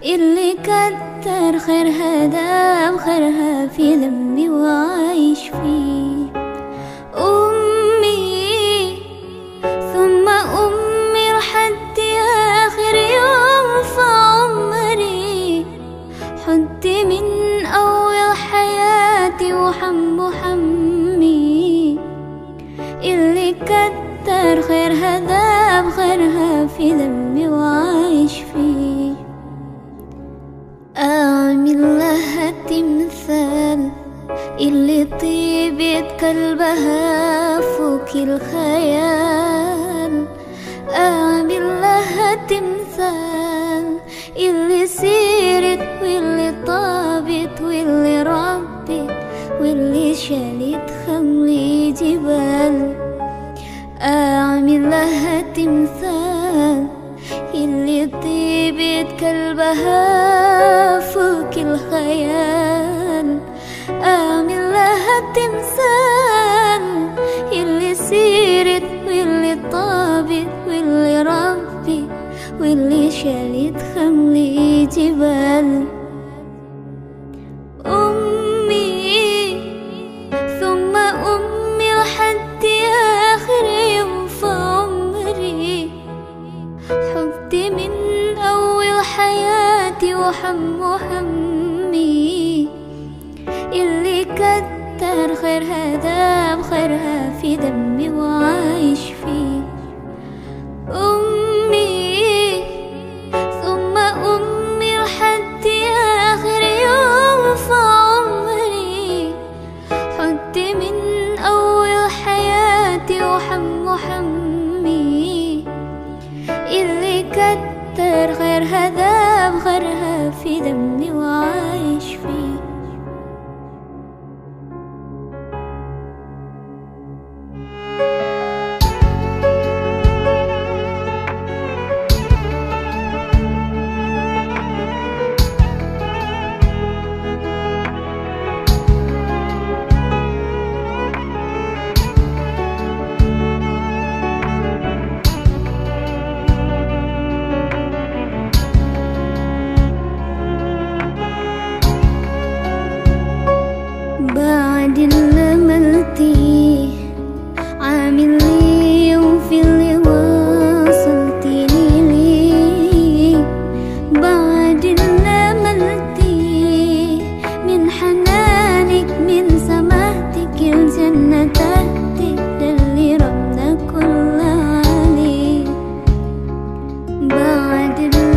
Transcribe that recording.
اللي كتر خيرها دام خيرها في ذنبي وعايش فيه أمي ثم أمي لحد آخر يوم في عمري حدي من أول حياتي وحم وحمي اللي كتر خيرها دام خيرها في ذنبي وعايش فيه أعمل لها تمثال اللي طيبة قلبها فوق الخيال أعمل لها تمثال اللي سيرت واللي طابت واللي ربت واللي شالت خملي جبال أعمل لها تمثال اللي طيبة قلبها فوق الخيال أعمل لها تمثال اللي سيرت واللي طابت واللي ربت واللي شالت خملي جبال أمي ثم أمي لحد آخر يوم في عمري حبي من أول حياتي وحم وحمي اللي كتر خيرها دام خيرها في دمي وعايش فيه أمي ثم أمي لحد آخر يوم في عمري حدي من أول حياتي وحم وحمي اللي كتر خيرها ذاب خيرها في دمي وعايش فيه بعد اللي عملتيه عامل لي وفي اللي وصلتيني ليه بعد اللي عملتيه من حنانك من سماحتك الجنة تحتك ده اللي ربنا كل عليه بعد اللي